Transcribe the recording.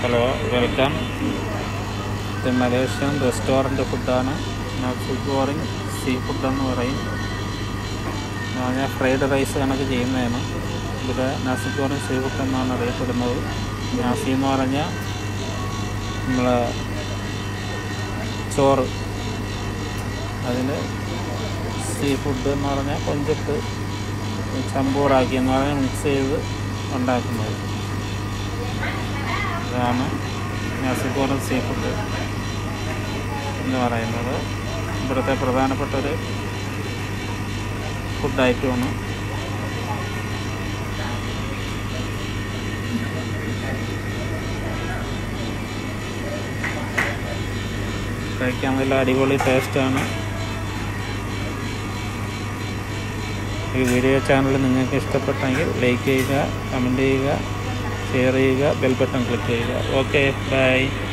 hello welcome ഇത് Malaysian restaurant ഫുഡാണ് nasi ഗോറിങ് sea food എന്ന് പറയും എന്ന് പറഞ്ഞാൽ ഫ്രൈഡ് റൈസ് കണക്ക് ചെയ്യുന്നതാണ് ഇവിടെ നസി ഗോറിങ് സീ ഫുഡ് എന്നാണ് അറിയപ്പെടുന്നത് നാസി എന്ന് പറഞ്ഞാൽ നമ്മൾ ചോറ് അതിൽ സീ ഫുഡ് എന്ന് പറഞ്ഞാൽ കൊഞ്ചിട്ട് ചമ്പൂറാക്കി എന്ന് പറഞ്ഞാൽ മിക്സ് ചെയ്ത് ഉണ്ടാക്കുന്നത് ഇതാണ് നാസിക്കോറൻ സീ ഫുഡ് എന്ന് പറയുന്നത് ഇവിടുത്തെ പ്രധാനപ്പെട്ട ഒരു ഫുഡ് ഐറ്റമാണ് കഴിക്കാൻ നല്ല അടിപൊളി ടേസ്റ്റാണ് ഈ വീഡിയോ ചാനൽ നിങ്ങൾക്ക് ഇഷ്ടപ്പെട്ടെങ്കിൽ ലൈക്ക് ചെയ്യുക കമൻറ്റ് ചെയ്യുക ഷെയർ ചെയ്യുക ബെൽ ബട്ടൺ ക്ലിക്ക് ചെയ്യുക ഓക്കെ ബൈ